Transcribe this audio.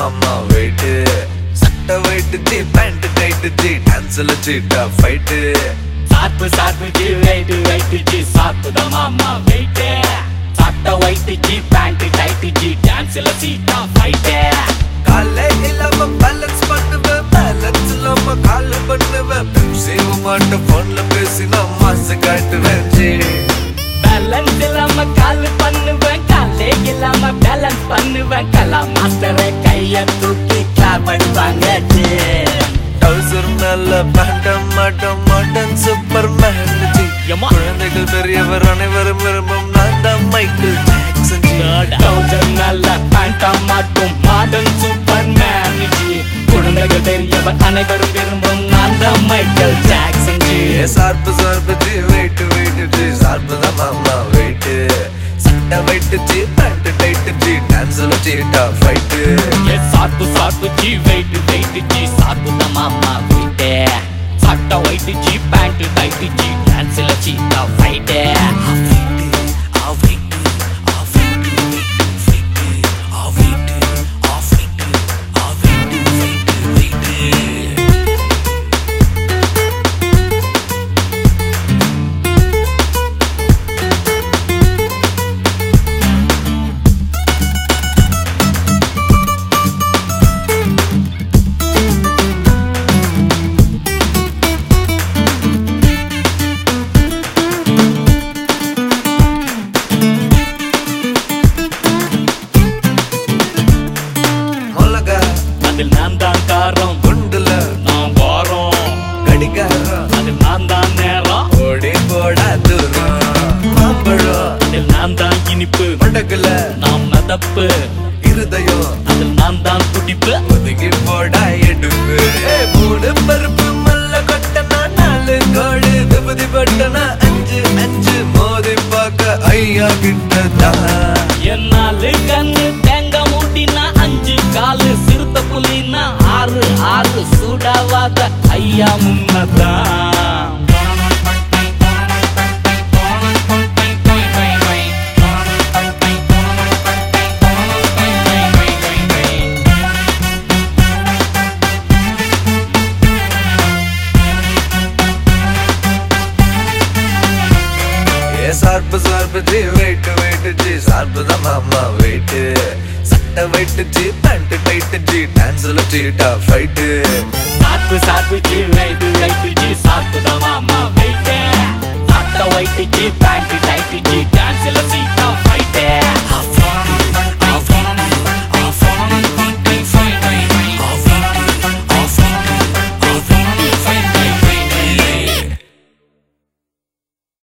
மாமா வெயிட்டு சட்டை white ji pant tight ji டான்ஸ்ல cheetah fight chop chop G wait wait G சாப்பு தான் மாமா வெயிட் சட்டை white ji pant tight ji டான்ஸ்ல சீட்டா ஃபைட் காலே இல்லாம பேலன்ஸ் பண்ணுவேன் பேலன்ஸ் இல்லாம கால் பண்ணுவேன் சேவ மாட்ட போன்ல பேசினா மாசு காட்டுவேன் ஜி பேலன்ஸ் இல்லாம கால் பண்ணுவேன் காலே இல்லாம பேலன்ஸ் பண்ணுவேன் கலா மாஸ்டர் கைய தூக்கி கிளாப் அடிப்பாங்க ஜி டவுசர் நல்ல பேண்ட மாட்டம் மாட்டன் சூப்பர் மேன் ஜி எம்மா. குழந்தைகள் பெரியவர் அனைவரும் விரும்பும் நான் தான் மைக்கேல் ஜாக்சன் ஜி டவுசர் நல்ல பேண்டா மாட்டும் மாடர்ன் சூப்பர் மேன் ஜி குழந்தைகள் பெரியவர் அனைவரும் விரும்பும் நான் தான் மைக்கேல் ஜாக்சன் ஜி ஏ சார்பு சார்பு ஜி வெயிட் வெயிட் ஜி சார்பு தான் மாமா வெயிட் சட்டை white ji pant tight ji டான்ஸ்ல சீட்டா ஃபைட்டு ஏ chop chop G wait wait G சாப்பு தான் மாமா வெயிட் சட்டை white ji pant tight ji டான்ஸ்ல சீட்டா ஃபைட் மிளகா அதில் நான் தான் காரம் குண்டுல நான் வாரம் கடிகாரம் அதில் நான் தான் நேரம் ஓடி போடா தூரம் மாம்பழம் அதில் நான் தான் இனிப்பு மடகுல நாம் மதப்பு இருதயம் அதில் நான் தான் துடிப்பு ஒதுங்கி போடா எடுப்பு ஏய், மூணு பருப்பு மல்ல கொட்டனா நாலு கோடு விபதி பட்டனா அஞ்சு அஞ்சு மோதி பார்க்க ஐயா கிட்டதான் என்னாலு கண்ணு தேங்க மூட்டினா அஞ்சு காலு சிறுத்த புலினா ஆறு ஆறு சூடாவாத ஐயா முன்னதான் ஏ சார்பு சார்பு ஜி வெயிட் வெயிட் ஜி சார்பு தான் மாமா வெயிட் சட்டை white ji pant tight ji டான்ஸ்ல சீட்டா ஃபைட்டு சாப்பு